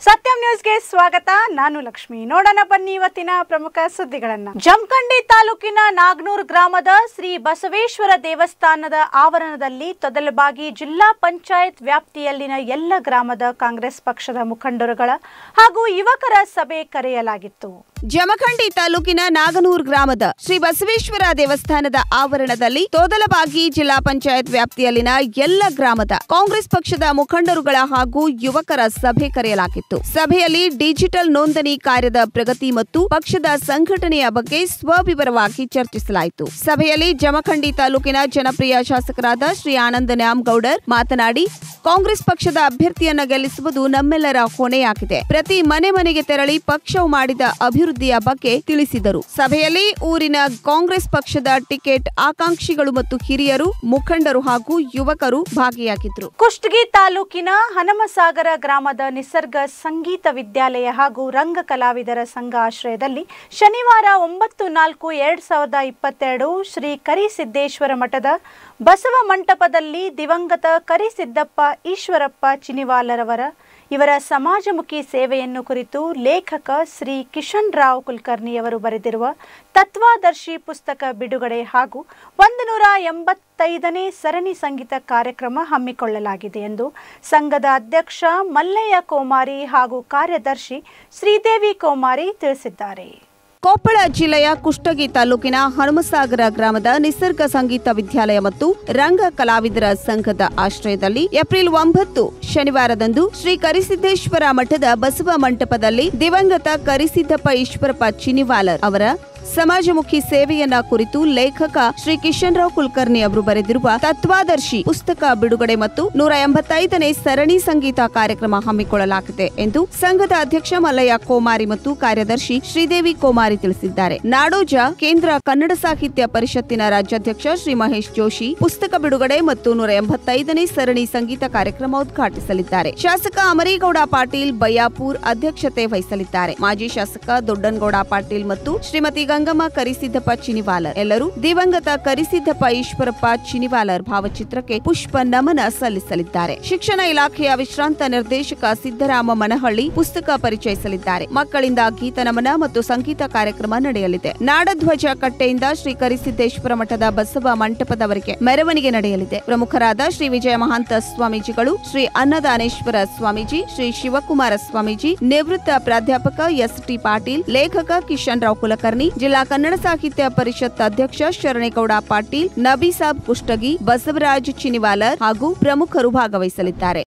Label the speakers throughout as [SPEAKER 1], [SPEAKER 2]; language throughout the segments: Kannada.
[SPEAKER 1] ಸತ್ಯಂ ನ್ಯೂಸ್ಗೆ ಸ್ವಾಗತ ನಾನು ಲಕ್ಷ್ಮಿ ನೋಡೋಣ ಬನ್ನಿ ಇವತ್ತಿನ ಪ್ರಮುಖ ಸುದ್ದಿಗಳನ್ನ ಜಮಖಂಡಿ ತಾಲೂಕಿನ ನಾಗನೂರ್ ಗ್ರಾಮದ ಶ್ರೀ ಬಸವೇಶ್ವರ ದೇವಸ್ಥಾನದ ಆವರಣದಲ್ಲಿ ತೊದಲಬಾಗಿ ಜಿಲ್ಲಾ ಪಂಚಾಯತ್ ವ್ಯಾಪ್ತಿಯಲ್ಲಿನ ಎಲ್ಲ ಗ್ರಾಮದ ಕಾಂಗ್ರೆಸ್ ಪಕ್ಷದ ಮುಖಂಡರುಗಳ ಹಾಗೂ ಯುವಕರ ಸಭೆ ಕರೆಯಲಾಗಿತ್ತು
[SPEAKER 2] ಜಮಖಂಡಿ ತಾಲೂಕಿನ ನಾಗನೂರ್ ಗ್ರಾಮದ ಶ್ರೀ ಬಸವೇಶ್ವರ ದೇವಸ್ಥಾನದ ಆವರಣದಲ್ಲಿ ತೋದಲಬಾಗಿ ಜಿಲ್ಲಾ ಪಂಚಾಯತ್ ವ್ಯಾಪ್ತಿಯಲ್ಲಿನ ಎಲ್ಲ ಗ್ರಾಮದ ಕಾಂಗ್ರೆಸ್ ಪಕ್ಷದ ಮುಖಂಡರುಗಳ ಹಾಗೂ ಯುವಕರ ಸಭೆ ಕರೆಯಲಾಗಿತ್ತು ಸಭೆಯಲ್ಲಿ ಡಿಜಿಟಲ್ ನೋಂದಣಿ ಕಾರ್ಯದ ಪ್ರಗತಿ ಮತ್ತು ಪಕ್ಷದ ಸಂಘಟನೆಯ ಬಗ್ಗೆ ಸ್ವವಿವರವಾಗಿ ಚರ್ಚಿಸಲಾಯಿತು ಸಭೆಯಲ್ಲಿ ಜಮಖಂಡಿ ತಾಲೂಕಿನ ಜನಪ್ರಿಯ ಶಾಸಕರಾದ ಶ್ರೀ ಆನಂದ ನ್ಯಾಮಗೌಡರ್ ಮಾತನಾಡಿ ಕಾಂಗ್ರೆಸ್ ಪಕ್ಷದ ಅಭ್ಯರ್ಥಿಯನ್ನ ಗೆಲ್ಲಿಸುವುದು ನಮ್ಮೆಲ್ಲರ ಹೊಣೆಯಾಗಿದೆ ಪ್ರತಿ ಮನೆ ಮನೆಗೆ ತೆರಳಿ ಪಕ್ಷವು ಮಾಡಿದ ಅಭಿವೃದ್ಧಿಯ ಬಗ್ಗೆ ತಿಳಿಸಿದರು ಸಭೆಯಲ್ಲಿ ಊರಿನ ಕಾಂಗ್ರೆಸ್ ಪಕ್ಷದ ಟಿಕೆಟ್ ಆಕಾಂಕ್ಷಿಗಳು ಮತ್ತು ಹಿರಿಯರು ಮುಖಂಡರು ಹಾಗೂ ಯುವಕರು ಭಾಗಿಯಾಗಿದ್ರು
[SPEAKER 1] ಕುಷ್ಟಗಿ ತಾಲೂಕಿನ ಹನಮಸಾಗರ ಗ್ರಾಮದ ನಿಸರ್ಗ ಸಂಗೀತ ವಿದ್ಯಾಲಯ ಹಾಗೂ ರಂಗ ಕಲಾವಿದರ ಸಂಘ ಆಶ್ರಯದಲ್ಲಿ ಶನಿವಾರ ಒಂಬತ್ತು ನಾಲ್ಕು ಎರಡ್ ಸಾವಿರದ ಇಪ್ಪತ್ತೆರಡು ಶ್ರೀ ಕರಿಸಿದ್ದೇಶ್ವರ ಮಠದ ಬಸವ ಮಂಟಪದಲ್ಲಿ ದಿವಂಗತ ಕರಿಸಿದ್ದಪ್ಪ ಈಶ್ವರಪ್ಪ ಚಿನಿವಾಲರವರ ಇವರ ಸಮಾಜಮುಖಿ ಸೇವೆಯನ್ನು ಕುರಿತು ಲೇಖಕ ಶ್ರೀ ಕಿಶನ್ ರಾವ್ ಕುಲಕರ್ಣಿಯವರು ಬರೆದಿರುವ ತತ್ವಾದರ್ಶಿ ಪುಸ್ತಕ ಬಿಡುಗಡೆ ಹಾಗೂ ಒಂದು ನೂರ ಎಂಬತ್ತೈದನೇ ಸರಣಿ ಸಂಗೀತ ಕಾರ್ಯಕ್ರಮ ಹಮ್ಮಿಕೊಳ್ಳಲಾಗಿದೆ ಎಂದು ಸಂಘದ ಅಧ್ಯಕ್ಷ ಮಲ್ಲಯ್ಯ ಕೋಮಾರಿ ಹಾಗೂ ಕಾರ್ಯದರ್ಶಿ ಶ್ರೀದೇವಿ ಕೋಮಾರಿ ತಿಳಿಸಿದ್ದಾರೆ
[SPEAKER 2] ಕೊಪ್ಪಳ ಜಿಲ್ಲೆಯ ಕುಷ್ಟಗಿ ತಾಲೂಕಿನ ಹನುಮಸಾಗರ ಗ್ರಾಮದ ನಿಸರ್ಗ ಸಂಗೀತ ವಿದ್ಯಾಲಯ ಮತ್ತು ರಂಗ ಕಲಾವಿದರ ಸಂಘದ ಆಶ್ರಯದಲ್ಲಿ ಏಪ್ರಿಲ್ ಒಂಬತ್ತು ಶನಿವಾರದಂದು ಶ್ರೀ ಕರಿಸಿದ್ದೇಶ್ವರ ಮಠದ ಬಸವ ಮಂಟಪದಲ್ಲಿ ದಿವಂಗತ ಕರಿಸಿದ್ದಪ್ಪ ಈಶ್ವರಪ್ಪ ಚಿನಿವಾಲರ್ ಅವರ ಸಮಾಜಮುಖಿ ಸೇವೆಯನ್ನ ಕುರಿತು ಲೇಖಕ ಶ್ರೀ ಕಿಶನ್ ರಾವ್ ಕುಲಕರ್ಣಿ ಅವರು ಬರೆದಿರುವ ತತ್ವಾದರ್ಶಿ ಪುಸ್ತಕ ಬಿಡುಗಡೆ ಮತ್ತು ನೂರ ಎಂಬತ್ತೈದನೇ ಸರಣಿ ಸಂಗೀತ ಕಾರ್ಯಕ್ರಮ ಹಮ್ಮಿಕೊಳ್ಳಲಾಗಿದೆ ಎಂದು ಸಂಘದ ಅಧ್ಯಕ್ಷ ಮಲ್ಲಯ್ಯ ಕೋಮಾರಿ ಮತ್ತು ಕಾರ್ಯದರ್ಶಿ ಶ್ರೀದೇವಿ ಕೋಮಾರಿ ತಿಳಿಸಿದ್ದಾರೆ ನಾಡೋಜ ಕೇಂದ್ರ ಕನ್ನಡ ಸಾಹಿತ್ಯ ಪರಿಷತ್ತಿನ ರಾಜ್ಯಾಧ್ಯಕ್ಷ ಶ್ರೀ ಮಹೇಶ್ ಜೋಶಿ ಪುಸ್ತಕ ಬಿಡುಗಡೆ ಮತ್ತು ನೂರ ಎಂಬತ್ತೈದನೇ ಸರಣಿ ಸಂಗೀತ ಕಾರ್ಯಕ್ರಮ ಉದ್ಘಾಟಿಸಲಿದ್ದಾರೆ ಶಾಸಕ ಅಮರೇಗೌಡ ಪಾಟೀಲ್ ಬಯ್ಯಾಪುರ್ ಅಧ್ಯಕ್ಷತೆ ವಹಿಸಲಿದ್ದಾರೆ ಮಾಜಿ ಶಾಸಕ ದೊಡ್ಡನಗೌಡ ಪಾಟೀಲ್ ಮತ್ತು ಶ್ರೀಮತಿ ಗಂಗಮ್ಮ ಕರಿಸಿದ್ದಪ್ಪ ಚಿನಿವಾಲರ್ ಎಲ್ಲರೂ ದಿವಂಗತ ಕರಿಸಿದ್ದಪ್ಪ ಈಶ್ವರಪ್ಪ ಚಿನಿವಾಲರ್ ಭಾವಚಿತ್ರಕ್ಕೆ ಪುಷ್ಪ ನಮನ ಸಲ್ಲಿಸಲಿದ್ದಾರೆ ಶಿಕ್ಷಣ ಇಲಾಖೆಯ ವಿಶ್ರಾಂತ ನಿರ್ದೇಶಕ ಸಿದ್ದರಾಮ ಮನಹಳ್ಳಿ ಪುಸ್ತಕ ಪರಿಚಯಿಸಲಿದ್ದಾರೆ ಮಕ್ಕಳಿಂದ ಗೀತ ನಮನ ಮತ್ತು ಸಂಗೀತ ಕಾರ್ಯಕ್ರಮ ನಡೆಯಲಿದೆ ನಾಡಧ್ವಜ ಕಟ್ಟೆಯಿಂದ ಶ್ರೀ ಕರಿಸಿದ್ದೇಶ್ವರ ಮಠದ ಬಸವ ಮಂಟಪದವರೆಗೆ ಮೆರವಣಿಗೆ ನಡೆಯಲಿದೆ ಪ್ರಮುಖರಾದ ಶ್ರೀ ವಿಜಯ ಮಹಾಂತ ಸ್ವಾಮೀಜಿಗಳು ಶ್ರೀ ಅನ್ನದಾನೇಶ್ವರ ಸ್ವಾಮೀಜಿ ಶ್ರೀ ಶಿವಕುಮಾರ ಸ್ವಾಮೀಜಿ ನಿವೃತ್ತ ಪ್ರಾಧ್ಯಾಪಕ ಎಸ್ ಟಿ ಪಾಟೀಲ್ ಲೇಖಕ ಕಿಶನ್ ರಾವ್ ಕುಲಕರ್ಣಿ ಜಿಲ್ಲಾ ಕನ್ನಡ ಸಾಹಿತ್ಯ ಪರಿಷತ್ ಅಧ್ಯಕ್ಷ ಶರಣೇಗೌಡ ಪಾಟೀಲ್ ನಬೀಸಾಬ್ ಕುಷ್ಟಗಿ ಬಸವರಾಜ್ ಚಿನಿವಾಲರ್ ಹಾಗೂ ಪ್ರಮುಖರು ಭಾಗವಹಿಸಲಿದ್ದಾರೆ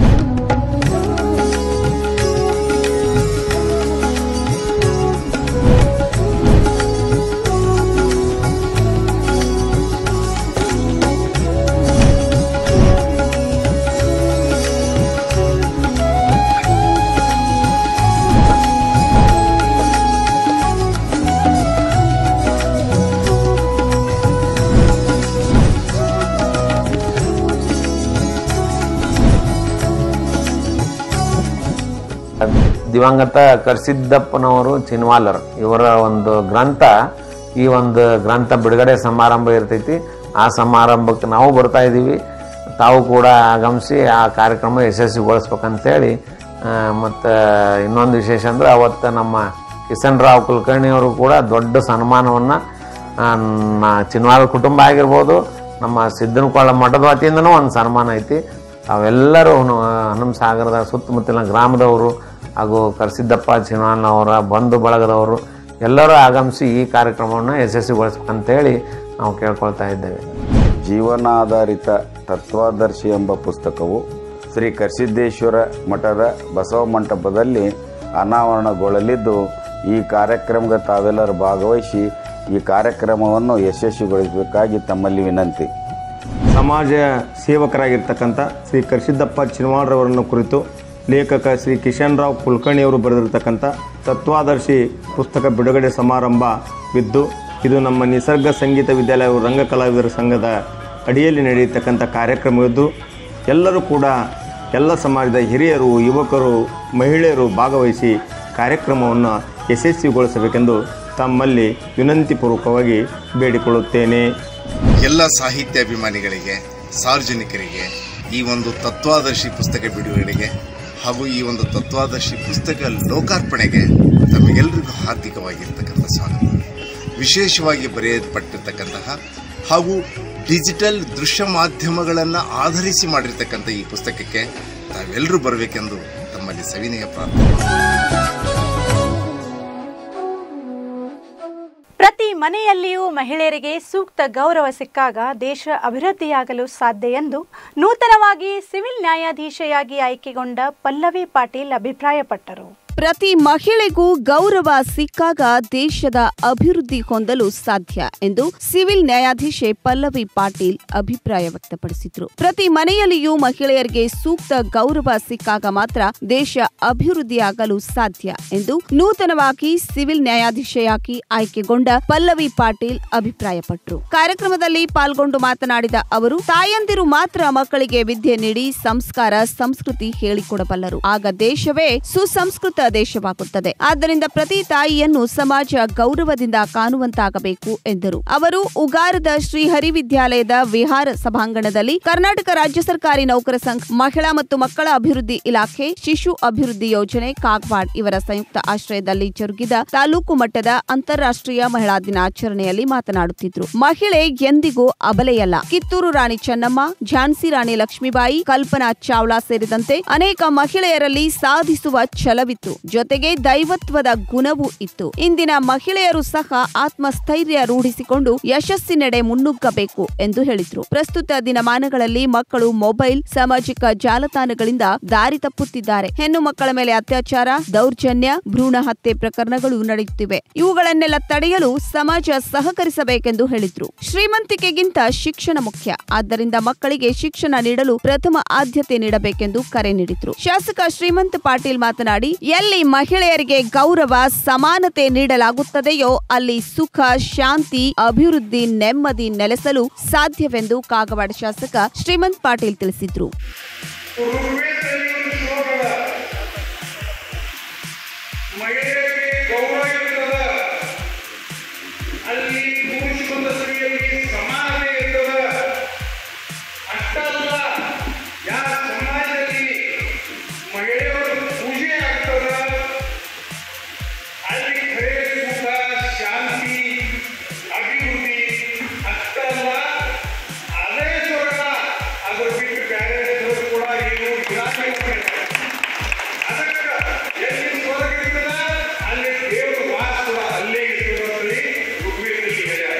[SPEAKER 3] ದಿವಂಗತ ಕರ್ಸಿದ್ದಪ್ಪನವರು ಚಿನ್ವಾಲರ್ ಇವರ ಒಂದು ಗ್ರಂಥ ಈ ಒಂದು ಗ್ರಂಥ ಬಿಡುಗಡೆ ಸಮಾರಂಭ ಇರ್ತೈತಿ ಆ ಸಮಾರಂಭಕ್ಕೆ ನಾವು ಬರ್ತಾ ಇದ್ದೀವಿ ತಾವು ಕೂಡ ಆಗಮಿಸಿ ಆ ಕಾರ್ಯಕ್ರಮ ಯಶಸ್ವಿಗೊಳಿಸ್ಬೇಕಂತೇಳಿ ಮತ್ತು ಇನ್ನೊಂದು ವಿಶೇಷ ಅಂದ್ರೆ ಅವತ್ತು ನಮ್ಮ ಕಿಸನ್ ರಾವ್ ಕುಲಕರ್ಣಿ ಅವರು ಕೂಡ ದೊಡ್ಡ ಸನ್ಮಾನವನ್ನು ಚಿನ್ವಾಲ ಕುಟುಂಬ ಆಗಿರ್ಬೋದು ನಮ್ಮ ಸಿದ್ದನಕೊಳ್ಳ ಮಠದ ವತಿಯಿಂದನೂ ಒಂದು ಸನ್ಮಾನ ಐತಿ ತಾವೆಲ್ಲರೂ ಹನುಮ ಸಾಗರದ ಸುತ್ತಮುತ್ತಲಿನ ಗ್ರಾಮದವರು ಹಾಗೂ ಕರ್ಸಿದ್ದಪ್ಪ ಚಿನ್ವಾಲ್ನವರ ಬಂಧು ಬಳಗದವರು ಎಲ್ಲರೂ ಆಗಮಿಸಿ ಈ ಕಾರ್ಯಕ್ರಮವನ್ನು ಯಶಸ್ವಿಗೊಳಿಸ್ಬೇಕಂತೇಳಿ ನಾವು ಕೇಳ್ಕೊಳ್ತಾ ಇದ್ದೇವೆ
[SPEAKER 4] ಜೀವನಾಧಾರಿತ ತತ್ವಾದರ್ಶಿ ಎಂಬ ಪುಸ್ತಕವು ಶ್ರೀ ಕರ್ಸಿದ್ದೇಶ್ವರ ಮಠದ ಬಸವ ಮಂಟಪದಲ್ಲಿ ಅನಾವರಣಗೊಳ್ಳಲಿದ್ದು ಈ ಕಾರ್ಯಕ್ರಮಕ್ಕೆ ತಾವೆಲ್ಲರೂ ಭಾಗವಹಿಸಿ ಈ ಕಾರ್ಯಕ್ರಮವನ್ನು ಯಶಸ್ವಿಗೊಳಿಸಬೇಕಾಗಿ ತಮ್ಮಲ್ಲಿ ವಿನಂತಿ
[SPEAKER 5] ಸಮಾಜ ಸೇವಕರಾಗಿರ್ತಕ್ಕಂಥ ಶ್ರೀ ಕರ್ಸಿದ್ದಪ್ಪ ಚಿನ್ವಾಡ್ರವರನ್ನು ಕುರಿತು ಲೇಖಕ ಶ್ರೀ ಕಿಶನ್ ರಾವ್ ಕುಲಕರ್ಣಿಯವರು ಬರೆದಿರ್ತಕ್ಕಂಥ ತತ್ವಾದರ್ಶಿ ಪುಸ್ತಕ ಬಿಡುಗಡೆ ಸಮಾರಂಭವಿದ್ದು ಇದು ನಮ್ಮ ನಿಸರ್ಗ ಸಂಗೀತ ವಿದ್ಯಾಲಯ ರಂಗ ಕಲಾವಿದರ ಸಂಘದ ಅಡಿಯಲ್ಲಿ ನಡೆಯತಕ್ಕಂಥ ಕಾರ್ಯಕ್ರಮವಿದ್ದು ಎಲ್ಲರೂ ಕೂಡ ಎಲ್ಲ ಸಮಾಜದ ಹಿರಿಯರು ಯುವಕರು ಮಹಿಳೆಯರು ಭಾಗವಹಿಸಿ ಕಾರ್ಯಕ್ರಮವನ್ನು ಯಶಸ್ವಿಗೊಳಿಸಬೇಕೆಂದು ತಮ್ಮಲ್ಲಿ ವಿನಂತಿಪೂರ್ವಕವಾಗಿ ಬೇಡಿಕೊಳ್ಳುತ್ತೇನೆ
[SPEAKER 6] ಎಲ್ಲ ಸಾಹಿತ್ಯಾಭಿಮಾನಿಗಳಿಗೆ ಸಾರ್ವಜನಿಕರಿಗೆ ಈ ಒಂದು ತತ್ವಾದರ್ಶಿ ಪುಸ್ತಕ ಬಿಡುಗಡೆಗೆ ಹಾಗೂ ಈ ಒಂದು ತತ್ವಾದರ್ಶಿ ಪುಸ್ತಕ ಲೋಕಾರ್ಪಣೆಗೆ ತಮಗೆಲ್ಲರಿಗೂ ಹಾರ್ದಿಕವಾಗಿರ್ತಕ್ಕಂಥ ಸ್ವಾಗತ ವಿಶೇಷವಾಗಿ ಬರೆಯಲ್ಪಟ್ಟಿರ್ತಕ್ಕಂತಹ ಹಾಗೂ ಡಿಜಿಟಲ್ ದೃಶ್ಯ ಮಾಧ್ಯಮಗಳನ್ನು ಆಧರಿಸಿ ಮಾಡಿರ್ತಕ್ಕಂಥ ಈ ಪುಸ್ತಕಕ್ಕೆ ತಾವೆಲ್ಲರೂ ಬರಬೇಕೆಂದು ತಮ್ಮಲ್ಲಿ ಸವಿನಯ ಪ್ರಾರ್ಥನೆ
[SPEAKER 1] ಪ್ರತಿ ಮನೆಯಲ್ಲಿಯೂ ಮಹಿಳೆಯರಿಗೆ ಸೂಕ್ತ ಗೌರವ ಸಿಕ್ಕಾಗ ದೇಶ ಅಭಿವೃದ್ಧಿಯಾಗಲು ಸಾಧ್ಯ ಎಂದು ನೂತನವಾಗಿ ಸಿವಿಲ್ ನ್ಯಾಯಾಧೀಶೆಯಾಗಿ ಆಯ್ಕೆಗೊಂಡ ಪಲ್ಲವಿ ಪಾಟೀಲ್ ಅಭಿಪ್ರಾಯಪಟ್ಟರು
[SPEAKER 2] ಪ್ರತಿ ಮಹಿಳೆಗೂ ಗೌರವ ಸಿಕ್ಕಾಗ ದೇಶದ ಅಭಿವೃದ್ಧಿ ಹೊಂದಲು ಸಾಧ್ಯ ಎಂದು ಸಿವಿಲ್ ನ್ಯಾಯಾಧೀಶೆ ಪಲ್ಲವಿ ಪಾಟೀಲ್ ಅಭಿಪ್ರಾಯ ವ್ಯಕ್ತಪಡಿಸಿದ್ರು ಪ್ರತಿ ಮನೆಯಲ್ಲಿಯೂ ಮಹಿಳೆಯರಿಗೆ ಸೂಕ್ತ ಗೌರವ ಸಿಕ್ಕಾಗ ಮಾತ್ರ ದೇಶ ಅಭಿವೃದ್ಧಿಯಾಗಲು ಸಾಧ್ಯ ಎಂದು ನೂತನವಾಗಿ ಸಿವಿಲ್ ನ್ಯಾಯಾಧೀಶೆಯಾಗಿ ಆಯ್ಕೆಗೊಂಡ ಪಲ್ಲವಿ ಪಾಟೀಲ್ ಅಭಿಪ್ರಾಯಪಟ್ಟರು ಕಾರ್ಯಕ್ರಮದಲ್ಲಿ ಪಾಲ್ಗೊಂಡು ಮಾತನಾಡಿದ ಅವರು ತಾಯಂದಿರು ಮಾತ್ರ ಮಕ್ಕಳಿಗೆ ವಿದ್ಯೆ ನೀಡಿ ಸಂಸ್ಕಾರ ಸಂಸ್ಕೃತಿ ಹೇಳಿಕೊಡಬಲ್ಲರು ಆಗ ದೇಶವೇ ಸುಸಂಸ್ಕೃತ ದೇಶವಾಗುತ್ತದೆ ಆದ್ದರಿಂದ ಪ್ರತಿ ತಾಯಿಯನ್ನು ಸಮಾಜ ಗೌರವದಿಂದ ಕಾಣುವಂತಾಗಬೇಕು ಎಂದರು ಅವರು ಉಗಾರದ ಶ್ರೀ ಹರಿವಿದ್ಯಾಲಯದ ವಿಹಾರ ಸಭಾಂಗಣದಲ್ಲಿ ಕರ್ನಾಟಕ ರಾಜ್ಯ ಸರ್ಕಾರಿ ನೌಕರ ಸಂಘ ಮಹಿಳಾ ಮತ್ತು ಮಕ್ಕಳ ಅಭಿವೃದ್ಧಿ ಇಲಾಖೆ ಶಿಶು ಅಭಿವೃದ್ಧಿ ಯೋಜನೆ ಕಾಗವಾಡ್ ಇವರ ಸಂಯುಕ್ತ ಆಶ್ರಯದಲ್ಲಿ ಜರುಗಿದ ತಾಲೂಕು ಮಟ್ಟದ ಅಂತಾರಾಷ್ಟ್ರೀಯ ಮಹಿಳಾ ದಿನಾಚರಣೆಯಲ್ಲಿ ಮಾತನಾಡುತ್ತಿದ್ರು ಮಹಿಳೆ ಎಂದಿಗೂ ಅಬಲೆಯಲ್ಲ ಕಿತ್ತೂರು ರಾಣಿ ಚೆನ್ನಮ್ಮ ಝಾನ್ಸಿ ರಾಣಿ ಲಕ್ಷ್ಮೀಬಾಯಿ ಕಲ್ಪನಾ ಚಾವ್ಲಾ ಸೇರಿದಂತೆ ಅನೇಕ ಮಹಿಳೆಯರಲ್ಲಿ ಸಾಧಿಸುವ ಛಲವಿತ್ತು ಜೊತೆಗೆ ದೈವತ್ವದ ಗುಣವೂ ಇತ್ತು ಇಂದಿನ ಮಹಿಳೆಯರು ಸಹ ಆತ್ಮಸ್ಥೈರ್ಯ ರೂಢಿಸಿಕೊಂಡು ಯಶಸ್ಸಿನೆಡೆ ಮುನ್ನುಗ್ಗಬೇಕು ಎಂದು ಹೇಳಿದ್ರು ಪ್ರಸ್ತುತ ದಿನಮಾನಗಳಲ್ಲಿ ಮಕ್ಕಳು ಮೊಬೈಲ್ ಸಾಮಾಜಿಕ ಜಾಲತಾಣಗಳಿಂದ ದಾರಿ ತಪ್ಪುತ್ತಿದ್ದಾರೆ ಹೆಣ್ಣು ಮಕ್ಕಳ ಮೇಲೆ ಅತ್ಯಾಚಾರ ದೌರ್ಜನ್ಯ ಭ್ರೂಣ ಹತ್ಯೆ ಪ್ರಕರಣಗಳು ನಡೆಯುತ್ತಿವೆ ಇವುಗಳನ್ನೆಲ್ಲ ತಡೆಯಲು ಸಮಾಜ ಸಹಕರಿಸಬೇಕೆಂದು ಹೇಳಿದ್ರು ಶ್ರೀಮಂತಿಕೆಗಿಂತ ಶಿಕ್ಷಣ ಮುಖ್ಯ ಆದ್ದರಿಂದ ಮಕ್ಕಳಿಗೆ ಶಿಕ್ಷಣ ನೀಡಲು ಪ್ರಥಮ ಆದ್ಯತೆ ನೀಡಬೇಕೆಂದು ಕರೆ ನೀಡಿದ್ರು ಶಾಸಕ ಶ್ರೀಮಂತ್ ಪಾಟೀಲ್ ಮಾತನಾಡಿ ಎಲ್ಲಿ ಮಹಿಳೆಯರಿಗೆ ಗೌರವ ಸಮಾನತೆ ನೀಡಲಾಗುತ್ತದೆಯೋ ಅಲ್ಲಿ ಸುಖ ಶಾಂತಿ ಅಭಿವೃದ್ಧಿ ನೆಮ್ಮದಿ ನೆಲೆಸಲು ಸಾಧ್ಯವೆಂದು ಕಾಗವಾಡ ಶಾಸಕ ಶ್ರೀಮಂತ್ ಪಾಟೀಲ್ ತಿಳಿಸಿದ್ರು
[SPEAKER 7] ಋಗ್ವೇದದಲ್ಲಿ ಒಂದು ಶ್ಲೋಕದ ಮಹಿಳೆಯರಿಗೆ ಗೌರವ ಇರ್ತದ ಅಲ್ಲಿ ಪುರುಷ ಮತ್ತು ಸ್ತ್ರೀಯಲ್ಲಿ ಸಮಾನತೆ ಇರ್ತದ ಅಷ್ಟಲ್ಲ ಯಾವ ಸಮಾಜದಲ್ಲಿ ಮಹಿಳೆಯರ ಪೂಜೆ ಆಗ್ತದ ಅಲ್ಲಿ ಖರೆ ಸುಖ ಶಾಂತಿ ಅಭಿವೃದ್ಧಿ ಅಷ್ಟಲ್ಲ ಅದೇ ಸ್ವರ್ಗ ಅದ್ರ ಬಿಟ್ಟು ಬೇರೆ ಸ್ವರ್ಗ ಕೂಡ ಏನು ಇರಾಕಿಲ್ಲ ಅದಕ್ಕೆ ಎಲ್ಲಿ ಸ್ವರ್ಗ ಇರ್ತದ ಅಲ್ಲಿ ದೇವರು ವಾಸ ಕೂಡ ಅಲ್ಲೇ ಇರ್ತದೆ ಅಂತೇಳಿ ಋಗ್ವೇದದಲ್ಲಿ ಹೇಳ್ಯಾರ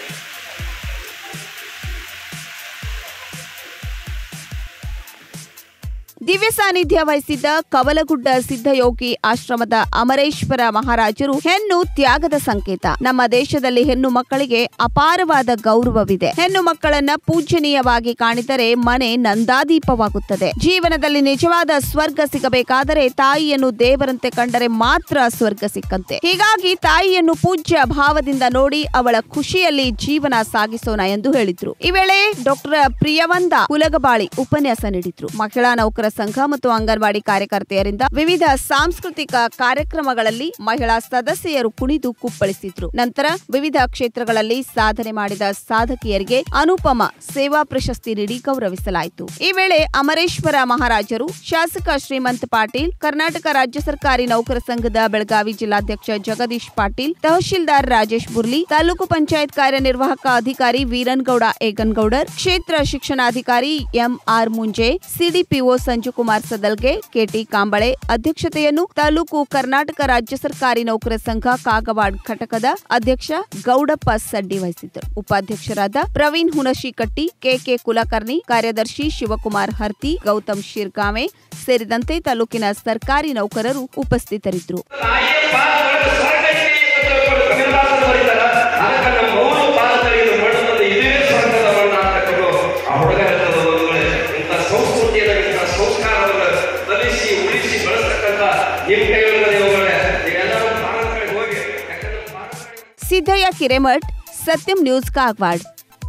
[SPEAKER 2] ದಿವ್ಯ ಸಾನ್ನಿಧ್ಯ ವಹಿಸಿದ್ದ ಕವಲಗುಡ್ಡ ಸಿದ್ಧಯೋಗಿ ಆಶ್ರಮದ ಅಮರೇಶ್ವರ ಮಹಾರಾಜರು ಹೆಣ್ಣು ತ್ಯಾಗದ ಸಂಕೇತ ನಮ್ಮ ದೇಶದಲ್ಲಿ ಹೆಣ್ಣು ಮಕ್ಕಳಿಗೆ ಅಪಾರವಾದ ಗೌರವವಿದೆ ಹೆಣ್ಣು ಮಕ್ಕಳನ್ನ ಪೂಜನೀಯವಾಗಿ ಕಾಣಿದರೆ ಮನೆ ನಂದಾದೀಪವಾಗುತ್ತದೆ ಜೀವನದಲ್ಲಿ ನಿಜವಾದ ಸ್ವರ್ಗ ಸಿಗಬೇಕಾದರೆ ತಾಯಿಯನ್ನು ದೇವರಂತೆ ಕಂಡರೆ ಮಾತ್ರ ಸ್ವರ್ಗ ಸಿಕ್ಕಂತೆ ಹೀಗಾಗಿ ತಾಯಿಯನ್ನು ಪೂಜ್ಯ ಭಾವದಿಂದ ನೋಡಿ ಅವಳ ಖುಷಿಯಲ್ಲಿ ಜೀವನ ಸಾಗಿಸೋಣ ಎಂದು ಹೇಳಿದ್ರು ಈ ವೇಳೆ ಡಾಕ್ಟರ್ ಪ್ರಿಯವಂದ ಕುಲಗಬಾಳಿ ಉಪನ್ಯಾಸ ನೀಡಿದ್ರು ಮಹಿಳಾ ನೌಕರ ಸಂಘ ಮತ್ತು ಅಂಗನವಾಡಿ ಕಾರ್ಯಕರ್ತೆಯರಿಂದ ವಿವಿಧ ಸಾಂಸ್ಕೃತಿಕ ಕಾರ್ಯಕ್ರಮಗಳಲ್ಲಿ ಮಹಿಳಾ ಸದಸ್ಯರು ಕುಣಿದು ಕುಪ್ಪಳಿಸಿದ್ರು ನಂತರ ವಿವಿಧ ಕ್ಷೇತ್ರಗಳಲ್ಲಿ ಸಾಧನೆ ಮಾಡಿದ ಸಾಧಕಿಯರಿಗೆ ಅನುಪಮ ಸೇವಾ ಪ್ರಶಸ್ತಿ ನೀಡಿ ಗೌರವಿಸಲಾಯಿತು ಈ ವೇಳೆ ಅಮರೇಶ್ವರ ಮಹಾರಾಜರು ಶಾಸಕ ಶ್ರೀಮಂತ್ ಪಾಟೀಲ್ ಕರ್ನಾಟಕ ರಾಜ್ಯ ಸರ್ಕಾರಿ ನೌಕರ ಸಂಘದ ಬೆಳಗಾವಿ ಜಿಲ್ಲಾಧ್ಯಕ್ಷ ಜಗದೀಶ್ ಪಾಟೀಲ್ ತಹಶೀಲ್ದಾರ್ ರಾಜೇಶ್ ಬುರ್ಲಿ ತಾಲೂಕು ಪಂಚಾಯತ್ ಕಾರ್ಯನಿರ್ವಾಹಕ ಅಧಿಕಾರಿ ವೀರನ್ಗೌಡ ಏಗನ್ಗೌಡರ್ ಕ್ಷೇತ್ರ ಶಿಕ್ಷಣಾಧಿಕಾರಿ MR Munje CDPO Sanjukumar Sadalge KT Kamble ಅಧ್ಯಕ್ಷತೆಯನ್ನು ತಾಲೂಕು ಕರ್ನಾಟಕ ರಾಜ್ಯ ಸರ್ಕಾರಿ ನೌಕರ ಸಂಘ ಕಾಗವಾಡ್ ಘಟಕದ ಅಧ್ಯಕ್ಷ ಗೌಡಪ್ಪ ಸಡ್ಡಿ ವಹಿಸಿದ್ದರು ಉಪಾಧ್ಯಕ್ಷರಾದ ಪ್ರವೀಣ್ ಹುಣಶಿಕಟ್ಟಿ ಕೆಕೆ ಕುಲಕರ್ಣಿ ಕಾರ್ಯದರ್ಶಿ ಶಿವಕುಮಾರ್ ಹರ್ತಿ ಗೌತಮ್ ಶಿರ್ಗಾವೆ ಸೇರಿದಂತೆ ತಾಲೂಕಿನ ಸರ್ಕಾರಿ ನೌಕರರು ಉಪಸ್ಥಿತರಿದ್ದರು
[SPEAKER 7] ತಾಯಿಯ ಪಾದದೊಳಗೆ ಸ್ವರ್ಗ ಇದೆ ಅಂತ ತಿಳ್ಕೊಂಡು ಕಬೀರದಾಸರು ಬರೀತಾರ ಅದಕ್ಕೆ ನಮ್ಮ ಮೌನ ಪಾದದಲ್ಲಿ ಇದು ಮಣ್ಣಲ್ಲಿ ಇದೇ ಸ್ವರ್ಗದ ಮಣ್ಣ ಅಂತಕ್ಕಂಥ ಆ ಹುಡುಗ ಹೇಳ್ತದ ಬಂಧುಗಳೇ ಇಂಥ ಸಂಸ್ಕೃತಿಯನ್ನು ಇಂಥ ಸಂಸ್ಕಾರವನ್ನು ಕಲಿಸಿ ಉಳಿಸಿ ಬೆಳೆಸ್ತಕ್ಕಂಥ ನಿಮ್ಮ ಕೈಯೊಳಗಡೆ ಇವುಗಳೇ ನೀವೆಲ್ಲ ಭಾರತ ಕಡೆ ಹೋಗಿ ಯಾಕಂದ್ರೆ ಭಾರತ ಕಡೆ
[SPEAKER 2] ಸಿದ್ದಯ್ಯ ಕಿರೆಮಠ್ ಸತ್ಯಂ ನ್ಯೂಸ್ ಕಾಗವಾಡ್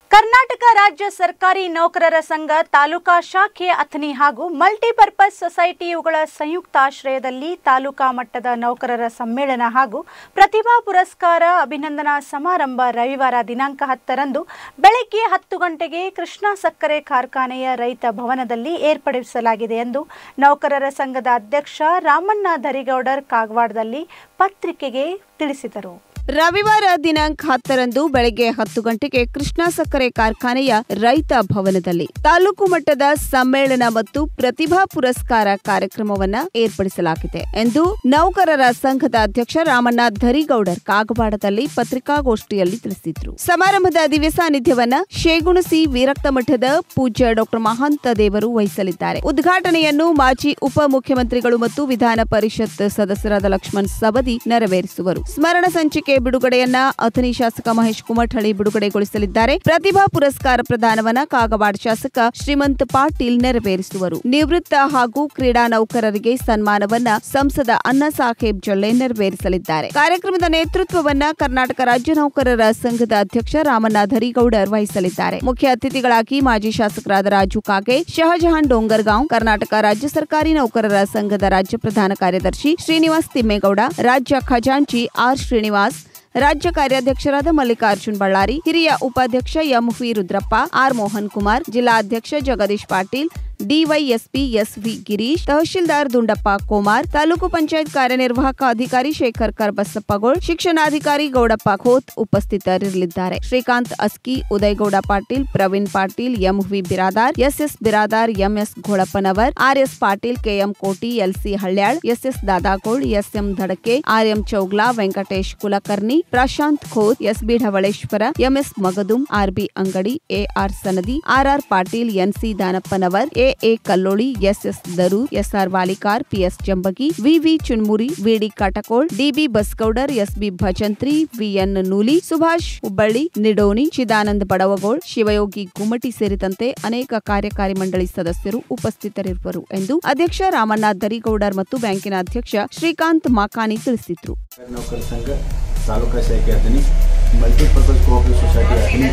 [SPEAKER 1] ಕರ್ನಾಟಕ ರಾಜ್ಯ ಸರ್ಕಾರಿ ನೌಕರರ ಸಂಘ ತಾಲೂಕಾ ಶಾಖೆ ಅಥಣಿ ಹಾಗೂ ಮಲ್ಟಿಪರ್ಪಸ್ ಸೊಸೈಟಿ ಇವುಗಳ ಸಂಯುಕ್ತ ಆಶ್ರಯದಲ್ಲಿ ತಾಲೂಕಾ ಮಟ್ಟದ ನೌಕರರ ಸಮ್ಮೇಳನ ಹಾಗೂ ಪ್ರತಿಭಾ ಪುರಸ್ಕಾರ ಅಭಿನಂದನಾ ಸಮಾರಂಭ ರವಿವಾರ ದಿನಾಂಕ ಹತ್ತರಂದು ಬೆಳಗ್ಗೆ ಹತ್ತು ಗಂಟೆಗೆ ಕೃಷ್ಣಾ ಸಕ್ಕರೆ ಕಾರ್ಖಾನೆಯ ರೈತ ಭವನದಲ್ಲಿ ಏರ್ಪಡಿಸಲಾಗಿದೆ ಎಂದು ನೌಕರರ ಸಂಘದ ಅಧ್ಯಕ್ಷ ರಾಮಣ್ಣ ಧರಿಗೌಡರ್ ಕಾಗವಾಡದಲ್ಲಿ ಪತ್ರಿಕೆಗೆ ತಿಳಿಸಿದರು
[SPEAKER 2] ರವಿವಾರ ದಿನಾಂಕ ಹತ್ತರಂದು ಬೆಳಗ್ಗೆ ಹತ್ತು ಗಂಟೆಗೆ ಕೃಷ್ಣಾ ಸಕ್ಕರೆ ಕಾರ್ಖಾನೆಯ ರೈತ ಭವನದಲ್ಲಿ ತಾಲೂಕು ಮಟ್ಟದ ಸಮ್ಮೇಳನ ಮತ್ತು ಪ್ರತಿಭಾ ಪುರಸ್ಕಾರ ಕಾರ್ಯಕ್ರಮವನ್ನ ಏರ್ಪಡಿಸಲಾಗಿದೆ ಎಂದು ನೌಕರರ ಸಂಘದ ಅಧ್ಯಕ್ಷ ರಾಮಣ್ಣ ಧರಿಗೌಡರ್ ಕಾಗವಾಡದಲ್ಲಿ ಪತ್ರಿಕಾಗೋಷ್ಠಿಯಲ್ಲಿ ತಿಳಿಸಿದ್ರು ಸಮಾರಂಭದ ದಿವ್ಯ ಸಾನ್ನಿಧ್ಯವನ್ನ ಶೇಗುಣಸಿ ವೀರಕ್ತ ಮಠದ ಪೂಜ್ಯ ಡಾಕ್ಟರ್ ಮಹಾಂತ ದೇವರು ವಹಿಸಲಿದ್ದಾರೆ ಉದ್ಘಾಟನೆಯನ್ನು ಮಾಜಿ ಉಪಮುಖ್ಯಮಂತ್ರಿಗಳು ಮತ್ತು ವಿಧಾನ ಪರಿಷತ್ ಸದಸ್ಯರಾದ ಲಕ್ಷ್ಮಣ್ ಸವದಿ ನೆರವೇರಿಸುವರು ಸ್ಮರಣ ಸಂಚಿಕೆ ಬಿಡುಗಡೆಯನ್ನ ಅಥಣಿ ಶಾಸಕ ಮಹೇಶ್ ಕುಮಠಳ್ಳಿ ಬಿಡುಗಡೆಗೊಳಿಸಲಿದ್ದಾರೆ ಪ್ರತಿಭಾ ಪುರಸ್ಕಾರ ಪ್ರದಾನವನ್ನ ಕಾಗವಾಡ ಶಾಸಕ ಶ್ರೀಮಂತ್ ಪಾಟೀಲ್ ನೆರವೇರಿಸುವರು ನಿವೃತ್ತ ಹಾಗೂ ಕ್ರೀಡಾ ನೌಕರರಿಗೆ ಸನ್ಮಾನವನ್ನ ಸಂಸದ ಅಣ್ಣಾ ಸಾಹೇಬ್ ಜೊಲ್ಲೆ ನೆರವೇರಿಸಲಿದ್ದಾರೆ ಕಾರ್ಯಕ್ರಮದ ನೇತೃತ್ವವನ್ನ ಕರ್ನಾಟಕ ರಾಜ್ಯ ನೌಕರರ ಸಂಘದ ಅಧ್ಯಕ್ಷ ರಾಮಣ್ಣ ಧರಿಗೌಡರ್ ವಹಿಸಲಿದ್ದಾರೆ ಮುಖ್ಯ ಅತಿಥಿಗಳಾಗಿ ಮಾಜಿ ಶಾಸಕರಾದ ರಾಜು ಕಾಗೆ ಶಹಜಹಾನ್ ಡೋಂಗರ್ಗಾಂವ್ ಕರ್ನಾಟಕ ರಾಜ್ಯ ಸರ್ಕಾರಿ ನೌಕರರ ಸಂಘದ ರಾಜ್ಯ ಪ್ರಧಾನ ಕಾರ್ಯದರ್ಶಿ ಶ್ರೀನಿವಾಸ್ ತಿಮ್ಮೇಗೌಡ ರಾಜ್ಯ ಖಜಾಂಚಿ ಆರ್ ಶ್ರೀನಿವಾಸ್ ರಾಜ್ಯ ಕಾರ್ಯಾಧ್ಯಕ್ಷರಾದ ಮಲ್ಲಿಕಾರ್ಜುನ್ ಬಳ್ಳಾರಿ ಹಿರಿಯ ಉಪಾಧ್ಯಕ್ಷ ಎಂವಿ ರುದ್ರಪ್ಪ ಆರ್ ಮೋಹನ್ ಕುಮಾರ್ ಜಿಲ್ಲಾಧ್ಯಕ್ಷ ಜಗದೀಶ್ ಪಾಟೀಲ್ ಡಿವೈಎಸ್ಪಿ ಎಸ್ವಿ ಗಿರೀಶ್ ತಹಶೀಲ್ದಾರ್ ದುಂಡಪ್ಪ ಕೋಮಾರ್ ತಾಲೂಕು ಪಂಚಾಯತ್ ಕಾರ್ಯನಿರ್ವಾಹಕ ಅಧಿಕಾರಿ ಶೇಖರ್ ಕರ್ಬಸಪ್ಪಗೋಳ್ ಶಿಕ್ಷಣಾಧಿಕಾರಿ ಗೌಡಪ್ಪ ಖೋತ್ ಉಪಸ್ಥಿತರಿರಲಿದ್ದಾರೆ Shrikant Aski Udayagouda Patil Praveen Patil MV Biradar SS Biradar MS Gholappanavar RS Patil KM Koti LC Halyal SS Dadagol SM Dhadake RM Chougla Venkatesh Kulkarni Prashant Khot SB Dhavaleshwar MS Magadum RB Angadi AR Sanadi RR Patil NC Danappanavar AA Kalloli S S Daru SR Valikar PS Jambagi VV Chunmuri VD Katakol DB Basgoudar SB Bhajantri VN Nooli Subhash Hubballi Nidoni Chidanand Badavagol Shivayogi Gummati ಸೇರಿದಂತೆ ಅನೇಕ ಕಾರ್ಯಕಾರಿ ಮಂಡಳಿ ಸದಸ್ಯರು ಉಪಸ್ಥಿತರಿರುವರು ಎಂದು ಅಧ್ಯಕ್ಷ ರಾಮಣ್ಣ ದರಿಗೌಡರ್ ಮತ್ತು ಬ್ಯಾಂಕಿನ ಅಧ್ಯಕ್ಷ ಶ್ರೀಕಾಂತ್ ಮಾಕಾನಿ ತಿಳಿಸಿದ್ರು
[SPEAKER 8] ನೌಕರ ಸಂಘ ತಾಲೂಕಾ ಶಾಖೆ Athani multipurpose cooperative society Athani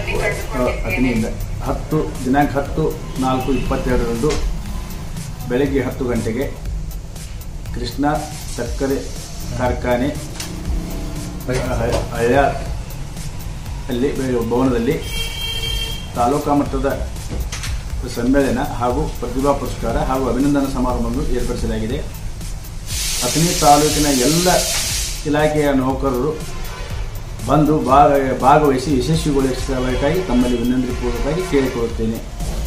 [SPEAKER 8] ಅ, ಅಥಣಿಯಿಂದ ಹತ್ತು ದಿನಾಂಕ ಹತ್ತು ನಾಲ್ಕು ಇಪ್ಪತ್ತೆರಡರಂದು ಬೆಳಗ್ಗೆ ಹತ್ತು ಗಂಟೆಗೆ ಕೃಷ್ಣ ಸಕ್ಕರೆ ಕಾರ್ಖಾನೆ ಹ- ಹಳ್ಯ ಅಲ್ಲಿ ಭವನದಲ್ಲಿ ತಾಲೂಕಾ ಮಟ್ಟದ ಸಮ್ಮೇಳನ ಹಾಗೂ ಪ್ರತಿಭಾ ಪುರಸ್ಕಾರ ಹಾಗೂ ಅಭಿನಂದನಾ ಸಮಾರಂಭವನ್ನು ಏರ್ಪಡಿಸಲಾಗಿದೆ ಅಥಣಿ ತಾಲೂಕಿನ ಎಲ್ಲ ಇಲಾಖೆಯ ನೌಕರರು ಬಂದು ಭಾಗ ಭಾಗವಹಿಸಿ ಯಶಸ್ವಿಗೊಳಿಸಬೇಕಾಗಿ ತಮ್ಮಲ್ಲಿ ವಿನಂತಿಪೂರ್ವಕವಾಗಿ ಕೇಳಿಕೊಳ್ಳುತ್ತೇನೆ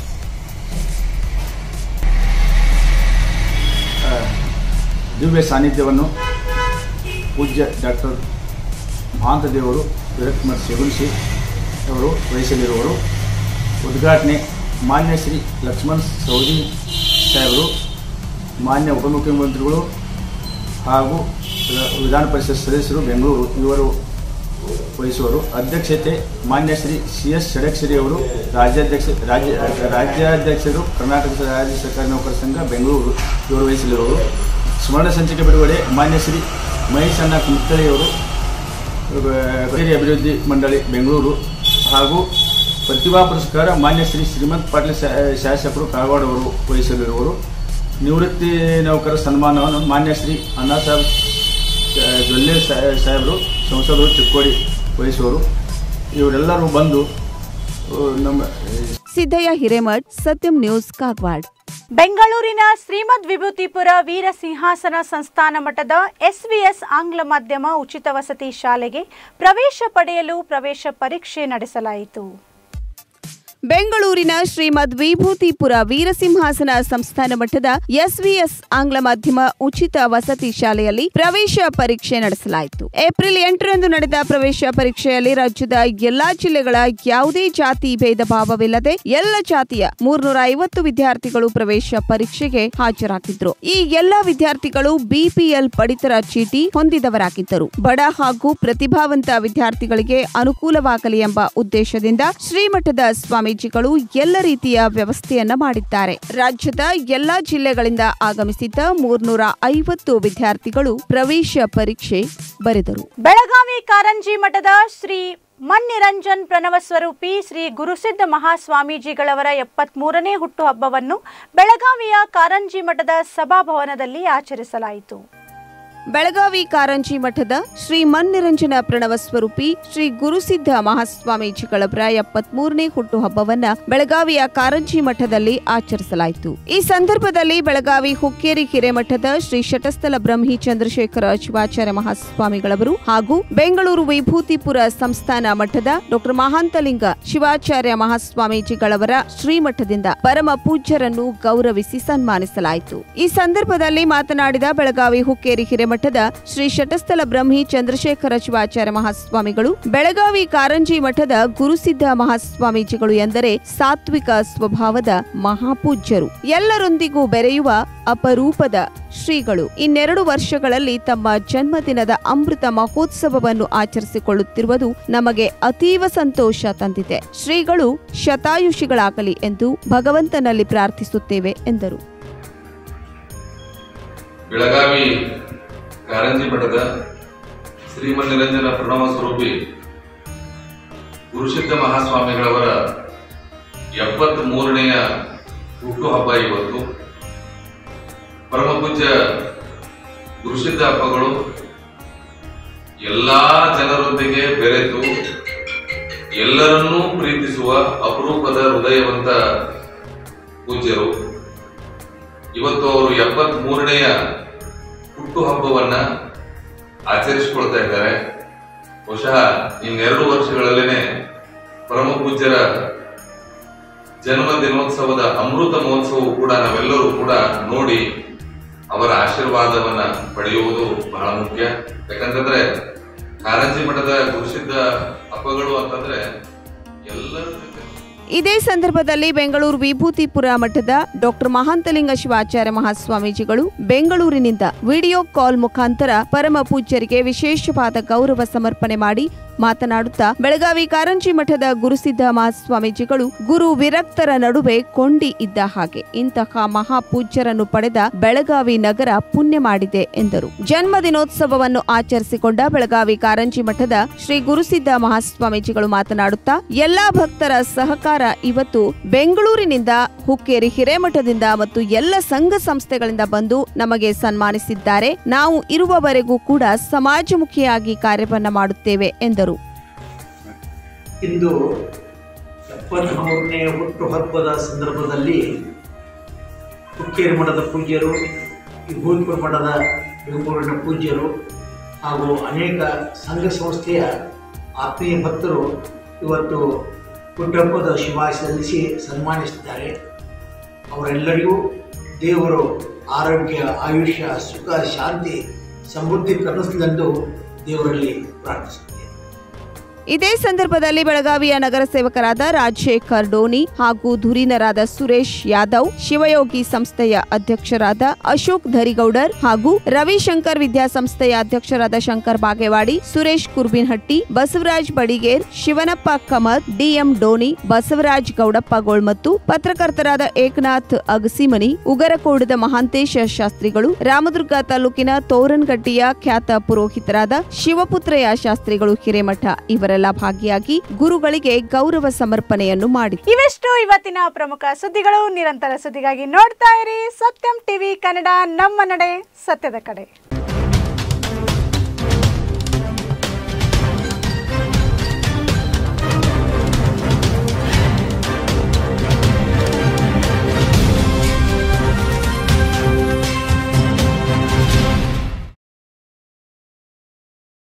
[SPEAKER 8] ಆ, ದಿವ್ಯ ಸಾನ್ನಿಧ್ಯವನ್ನು ಪೂಜ್ಯ ಡಾಕ್ಟರ್ ಮಹಾಂತದೇವರು ವಿರಕ್ಮಠ ಶಗುಣಿಸಿ ಅವರು ವಹಿಸಲಿರುವರು ಉದ್ಘಾಟನೆ ಮಾನ್ಯ ಶ್ರೀ ಲಕ್ಷ್ಮಣ್ ಸವದಿ ಸಾಹೇಬರು ಮಾನ್ಯ ಉಪಮುಖ್ಯಮಂತ್ರಿಗಳು ಹಾಗೂ ವಿಧಾನ ಪರಿಷತ್ ಸದಸ್ಯರು ಬೆಂಗಳೂರು ಇವರು ವಹಿಸುವರು ಅಧ್ಯಕ್ಷತೆ ಮಾನ್ಯ ಶ್ರೀ ಸಿ ಎಸ್ ಷಡಕ್ಷರಿ ಅವರು ರಾಜ್ಯಾಧ್ಯಕ್ಷ ರಾಜ್ಯ ರಾಜ್ಯಾಧ್ಯಕ್ಷರು ಕರ್ನಾಟಕ ರಾಜ್ಯ ಸರ್ಕಾರಿ ನೌಕರ ಸಂಘ ಬೆಂಗಳೂರು ಇವರು ವಹಿಸಲಿರುವರು ಸ್ಮರಣ ಸಂಚಿಕೆ ಬಿಡುಗಡೆ ಮಾನ್ಯ ಶ್ರೀ ಮಹೇಶ್ ಅಣ್ಣ ಕುಮಟಳ್ಳಿಯವರು ಕಚೇರಿ ಅಭಿವೃದ್ಧಿ ಮಂಡಳಿ ಬೆಂಗಳೂರು ಹಾಗೂ ಪ್ರತಿಭಾ ಪುರಸ್ಕಾರ ಮಾನ್ಯ ಶ್ರೀ ಶ್ರೀಮಂತ್ ಪಾಟೀಲ್ ಶಾ- ಶಾಸಕರು ಕಾಗವಾಡ ಅವರು ವಹಿಸಲಿರುವರು ನಿವೃತ್ತಿ ನೌಕರ ಸನ್ಮಾನವನ್ನು ಮಾನ್ಯ ಶ್ರೀ ಅಣ್ಣಾ ಸಾಹೇಬ್ ಜೊಲ್ಲೆ ಸಾ- ಸಾಹೇಬರು ಸಂಸದರು ಚಿಕ್ಕೋಡಿ ವಹಿಸುವರು ಇವರೆಲ್ಲರೂ ಬಂದು ಆ, ನಮ್ಮ
[SPEAKER 2] ಸಿದ್ದಯ್ಯ ಹಿರೇಮಠ್ ಸತ್ಯಂ ನ್ಯೂಸ್ ಕಾಗವಾಡ್
[SPEAKER 1] ಬೆಂಗಳೂರಿನ ಶ್ರೀಮದ್ ವಿಭೂತಿಪುರ ವೀರ ಸಿಂಹಾಸನ ಸಂಸ್ಥಾನ ಮಠದ ಎಸ್ವಿಎಸ್ ಆಂಗ್ಲ ಮಾಧ್ಯಮ ಉಚಿತ ವಸತಿ ಶಾಲೆಗೆ ಪ್ರವೇಶ ಪಡೆಯಲು ಪ್ರವೇಶ ಪರೀಕ್ಷೆ ನಡೆಸಲಾಯಿತು
[SPEAKER 2] ಬೆಂಗಳೂರಿನ ಶ್ರೀಮದ್ ವಿಭೂತಿಪುರ ವೀರಸಿಂಹಾಸನ ಸಂಸ್ಥಾನ ಮಟ್ಟದ ಎಸ್ವಿಎಸ್ ಆಂಗ್ಲ ಮಾಧ್ಯಮ ಉಚಿತ ವಸತಿ ಶಾಲೆಯಲ್ಲಿ ಪ್ರವೇಶ ಪರೀಕ್ಷೆ ನಡೆಸಲಾಯಿತು ಏಪ್ರಿಲ್ ಎಂಟರಂದು ನಡೆದ ಪ್ರವೇಶ ಪರೀಕ್ಷೆಯಲ್ಲಿ ರಾಜ್ಯದ ಎಲ್ಲಾ ಜಿಲ್ಲೆಗಳ ಯಾವುದೇ ಜಾತಿ ಭೇದ ಭಾವವಿಲ್ಲದೆ ಎಲ್ಲ ಜಾತಿಯ ಮೂರ್ನೂರ ಐವತ್ತು ವಿದ್ಯಾರ್ಥಿಗಳು ಪ್ರವೇಶ ಪರೀಕ್ಷೆಗೆ ಹಾಜರಾಗಿದ್ರು ಈ ಎಲ್ಲಾ ವಿದ್ಯಾರ್ಥಿಗಳು ಬಿಪಿಎಲ್ ಪಡಿತರ ಚೀಟಿ ಹೊಂದಿದವರಾಗಿದ್ದರು ಬಡ ಹಾಗೂ ಪ್ರತಿಭಾವಂತ ವಿದ್ಯಾರ್ಥಿಗಳಿಗೆ ಅನುಕೂಲವಾಗಲಿ ಎಂಬ ಉದ್ದೇಶದಿಂದ ಶ್ರೀಮಠದ ಸ್ವಾಮೀಜಿಗಳು ಎಲ್ಲ ರೀತಿಯ ವ್ಯವಸ್ಥೆಯನ್ನ ಮಾಡಿದ್ದಾರೆ ರಾಜ್ಯದ ಎಲ್ಲಾ ಜಿಲ್ಲೆಗಳಿಂದ ಆಗಮಿಸಿದ್ದ ಮೂರ್ನೂರ ಐವತ್ತು ವಿದ್ಯಾರ್ಥಿಗಳು ಪ್ರವೇಶ ಪರೀಕ್ಷೆ ಬರೆದರು
[SPEAKER 1] ಬೆಳಗಾವಿ ಕಾರಂಜಿ ಮಠದ ಶ್ರೀ ಮನ್ನಿರಂಜನ್ ಪ್ರಣವ ಸ್ವರೂಪಿ ಶ್ರೀ ಗುರುಸಿದ್ಧ ಮಹಾಸ್ವಾಮೀಜಿಗಳವರ ಎಪ್ಪತ್ಮೂರನೇ ಹುಟ್ಟುಹಬ್ಬವನ್ನು ಬೆಳಗಾವಿಯ ಕಾರಂಜಿ ಮಠದ ಸಭಾಭವನದಲ್ಲಿ ಆಚರಿಸಲಾಯಿತು
[SPEAKER 2] ಬೆಳಗಾವಿ ಕಾರಂಜಿ ಮಠದ ಶ್ರೀ ಮನ್ನಿರಂಜನ ಪ್ರಣವ ಸ್ವರೂಪಿ ಶ್ರೀ ಗುರುಸಿದ್ಧ ಮಹಾಸ್ವಾಮೀಜಿಗಳವರ ಎಪ್ಪತ್ಮೂರನೇ ಹುಟ್ಟುಹಬ್ಬವನ್ನ ಬೆಳಗಾವಿಯ ಕಾರಂಜಿ ಮಠದಲ್ಲಿ ಆಚರಿಸಲಾಯಿತು ಈ ಸಂದರ್ಭದಲ್ಲಿ ಬೆಳಗಾವಿ ಹುಕ್ಕೇರಿ ಹಿರೇಮಠದ ಶ್ರೀ ಶಟಸ್ಥಲ ಬ್ರಹ್ಮಿ ಚಂದ್ರಶೇಖರ ಶಿವಾಚಾರ್ಯ ಮಹಾಸ್ವಾಮಿಗಳವರು ಹಾಗೂ ಬೆಂಗಳೂರು ವಿಭೂತಿಪುರ ಸಂಸ್ಥಾನ ಮಠದ ಡಾಕ್ಟರ್ ಮಹಾಂತಲಿಂಗ ಶಿವಾಚಾರ್ಯ ಮಹಾಸ್ವಾಮೀಜಿಗಳವರ ಶ್ರೀಮಠದಿಂದ ಪರಮ ಪೂಜ್ಯರನ್ನು ಗೌರವಿಸಿ ಸನ್ಮಾನಿಸಲಾಯಿತು ಈ ಸಂದರ್ಭದಲ್ಲಿ ಮಾತನಾಡಿದ ಬೆಳಗಾವಿ ಹುಕ್ಕೇರಿ ಹಿರೇಮಠದ ಶ್ರೀ ಶಟಸ್ಥಲ ಬ್ರಹ್ಮಿ ಚಂದ್ರಶೇಖರ ಶಿವಾಚಾರ್ಯ ಮಹಾಸ್ವಾಮಿಗಳು ಬೆಳಗಾವಿ ಕಾರಂಜಿ ಮಠದ ಗುರುಸಿದ್ಧ ಮಹಾಸ್ವಾಮೀಜಿಗಳು ಎಂದರೆ ಸಾತ್ವಿಕ ಸ್ವಭಾವದ ಮಹಾಪೂಜ್ಯರು ಎಲ್ಲರೊಂದಿಗೂ ಬೆರೆಯುವ ಅಪರೂಪದ ಶ್ರೀಗಳು ಇನ್ನೆರಡು ವರ್ಷಗಳಲ್ಲಿ ತಮ್ಮ ಜನ್ಮದಿನದ ಅಮೃತ ಮಹೋತ್ಸವವನ್ನು ಆಚರಿಸಿಕೊಳ್ಳುತ್ತಿರುವುದು ನಮಗೆ ಅತೀವ ಸಂತೋಷ ತಂದಿದೆ ಶ್ರೀಗಳು ಶತಾಯುಷಿಗಳಾಗಲಿ ಎಂದು ಭಗವಂತನಲ್ಲಿ ಪ್ರಾರ್ಥಿಸುತ್ತೇವೆ ಎಂದರು
[SPEAKER 9] ಬೆಳಗಾವಿ ಕಾರಂಜಿ ಮಠದ ಶ್ರೀಮನ್ನಿರಂಜನ ಪ್ರಣವ ಸ್ವರೂಪಿ ಗುರುಸಿದ್ಧ ಮಹಾಸ್ವಾಮಿಗಳವರ ಎಪ್ಪತ್ತ್ ಮೂರನೆಯ ಹುಟ್ಟುಹಬ್ಬ ಇವತ್ತು ಪರಮಪೂಜ್ಯ ಗುರುಸಿದ್ಧ ಹಬ್ಬಗಳು ಎಲ್ಲಾ ಜನರೊಂದಿಗೆ ಬೆರೆತು ಎಲ್ಲರನ್ನೂ ಪ್ರೀತಿಸುವ ಅಪರೂಪದ ಹೃದಯವಂತ ಪೂಜ್ಯರು ಇವತ್ತು ಅವರು ಎಪ್ಪತ್ತ್ ಮೂರನೆಯ ಹುಟ್ಟುಹಬ್ಬವನ್ನ ಆಚರಿಸಿಕೊಳ್ತಾ ಇದ್ದಾರೆ ಬಹುಶಃ ಇನ್ನೆರಡು ವರ್ಷಗಳಲ್ಲೇನೆ ಪರಮ ಪೂಜ್ಯರ ಜನ್ಮ ದಿನೋತ್ಸವದ ಅಮೃತ ಮಹೋತ್ಸವವು ಕೂಡ ನಾವೆಲ್ಲರೂ ಕೂಡ ನೋಡಿ ಅವರ ಆಶೀರ್ವಾದವನ್ನ ಪಡೆಯುವುದು ಬಹಳ ಮುಖ್ಯ ಯಾಕಂತಂದ್ರೆ ಕಾರಂಜಿ ಮಠದ ಗುರುಸಿದ್ಧ ಹಬ್ಬಗಳು ಅಂತಂದ್ರೆ ಎಲ್ಲರ ಜೊತೆ
[SPEAKER 2] ಇದೇ ಸಂದರ್ಭದಲ್ಲಿ ಬೆಂಗಳೂರು ವಿಭೂತಿಪುರ ಮಠದ ಡಾಕ್ಟರ್ ಮಹಾಂತಲಿಂಗ ಶಿವಾಚಾರ್ಯ ಮಹಾಸ್ವಾಮೀಜಿಗಳು ಬೆಂಗಳೂರಿನಿಂದ ವಿಡಿಯೋ ಕಾಲ್ ಮುಖಾಂತರ ಪರಮ ಪೂಜ್ಯರಿಗೆ ವಿಶೇಷವಾದ ಗೌರವ ಸಮರ್ಪಣೆ ಮಾಡಿ ಮಾತನಾಡುತ್ತಾ ಬೆಳಗಾವಿ ಕಾರಂಜಿ ಮಠದ ಗುರುಸಿದ್ಧ ಮಹಾಸ್ವಾಮೀಜಿಗಳು ಗುರು ವಿರಕ್ತರ ನಡುವೆ ಕೊಂಡಿ ಇದ್ದ ಹಾಗೆ ಇಂತಹ ಮಹಾಪೂಜ್ಯರನ್ನು ಪಡೆದ ಬೆಳಗಾವಿ ನಗರ ಪುಣ್ಯ ಮಾಡಿದೆ ಎಂದರು ಜನ್ಮ ದಿನೋತ್ಸವವನ್ನು ಆಚರಿಸಿಕೊಂಡ ಬೆಳಗಾವಿ ಕಾರಂಜಿ ಮಠದ ಶ್ರೀ ಗುರುಸಿದ್ಧ ಮಹಾಸ್ವಾಮೀಜಿಗಳು ಮಾತನಾಡುತ್ತಾ ಎಲ್ಲಾ ಭಕ್ತರ ಸಹಕಾರ ಇವತ್ತು ಬೆಂಗಳೂರಿನಿಂದ ಹುಕ್ಕೇರಿ ಹಿರೇಮಠದಿಂದ ಮತ್ತು ಎಲ್ಲ ಸಂಘ ಸಂಸ್ಥೆಗಳಿಂದ ಬಂದು ನಮಗೆ ಸನ್ಮಾನಿಸಿದ್ದಾರೆ ನಾವು ಇರುವವರೆಗೂ ಕೂಡ ಸಮಾಜಮುಖಿಯಾಗಿ ಕಾರ್ಯವನ್ನ ಮಾಡುತ್ತೇವೆ ಎಂದರು
[SPEAKER 10] ಇಂದು ಎಪ್ಪತ್ತ್ಮೂರನೇ ಹುಟ್ಟುಹಬ್ಬದ ಸಂದರ್ಭದಲ್ಲಿ ಹುಕ್ಕೇರಿ ಮಠದ ಪೂಜ್ಯರು ವಿಭೂತಿಪುರ ಮಠದ ಬೆಂಗಳೂರಿನ ಪೂಜ್ಯರು ಹಾಗೂ ಅನೇಕ ಸಂಘ ಸಂಸ್ಥೆಯ ಆತ್ಮೀಯ ಭಕ್ತರು ಇವತ್ತು ಹುಟ್ಟುಹಬ್ಬದ ಶುಭಾಶಯ ಸಲ್ಲಿಸಿ ಸನ್ಮಾನಿಸಿದ್ದಾರೆ ಅವರೆಲ್ಲರಿಗೂ ದೇವರು ಆರೋಗ್ಯ ಆಯುಷ್ಯ ಸುಖ ಶಾಂತಿ ಸಮೃದ್ಧಿ ಕರುಣಿಸಲೆಂದು ದೇವರಲ್ಲಿ ಪ್ರಾರ್ಥಿಸುತ್ತೇನೆ
[SPEAKER 2] ಇದೇ ಸಂದರ್ಭದಲ್ಲಿ ಬೆಳಗಾವಿಯ ನಗರ ಸೇವಕರಾದ ರಾಜಶೇಖರ್ ಡೋನಿ ಹಾಗೂ ಧುರೀಣರಾದ ಸುರೇಶ್ ಯಾದವ್ ಶಿವಯೋಗಿ ಸಂಸ್ಥೆಯ ಅಧ್ಯಕ್ಷರಾದ ಅಶೋಕ್ ಧರಿಗೌಡರ್ ಹಾಗೂ ರವಿಶಂಕರ್ ವಿದ್ಯಾಸಂಸ್ಥೆಯ ಅಧ್ಯಕ್ಷರಾದ ಶಂಕರ್ ಬಾಗೇವಾಡಿ ಸುರೇಶ್ ಕುರ್ಬಿನಹಟ್ಟಿ ಬಸವರಾಜ್ ಬಡಿಗೇರ್ ಶಿವನಪ್ಪ ಕಮತ್ ಡಿಎಂ ಡೋನಿ ಬಸವರಾಜ್ ಗೌಡಪ್ಪಗೋಳ್ ಮತ್ತು ಪತ್ರಕರ್ತರಾದ ಏಕನಾಥ್ ಅಗಸಿಮನಿ ಉಗರಕೋಡದ ಮಹಾಂತೇಶ ಶಾಸ್ತ್ರಿಗಳು ರಾಮದುರ್ಗ ತಾಲೂಕಿನ ತೋರನ್ಗಟ್ಟಿಯ ಖ್ಯಾತ ಪುರೋಹಿತರಾದ ಶಿವಪುತ್ರಯ್ಯ ಶಾಸ್ತ್ರಿಗಳು ಹಿರೇಮಠ ಇವರೆಲ್ಲ ಭಾಗಿಯಾಗಿ ಗುರುಗಳಿಗೆ ಗೌರವ ಸಮರ್ಪಣೆಯನ್ನು ಮಾಡಿದರು
[SPEAKER 1] ಇವೆಷ್ಟು ಇವತ್ತಿನ ಪ್ರಮುಖ ಸುದ್ದಿಗಳು ನಿರಂತರ ಸುದ್ದಿಗಾಗಿ ನೋಡ್ತಾ ಇರಿ ಸತ್ಯಂ ಟಿವಿ ಕನ್ನಡ ನಮ್ಮ ನಡೆ ಸತ್ಯದ ಕಡೆ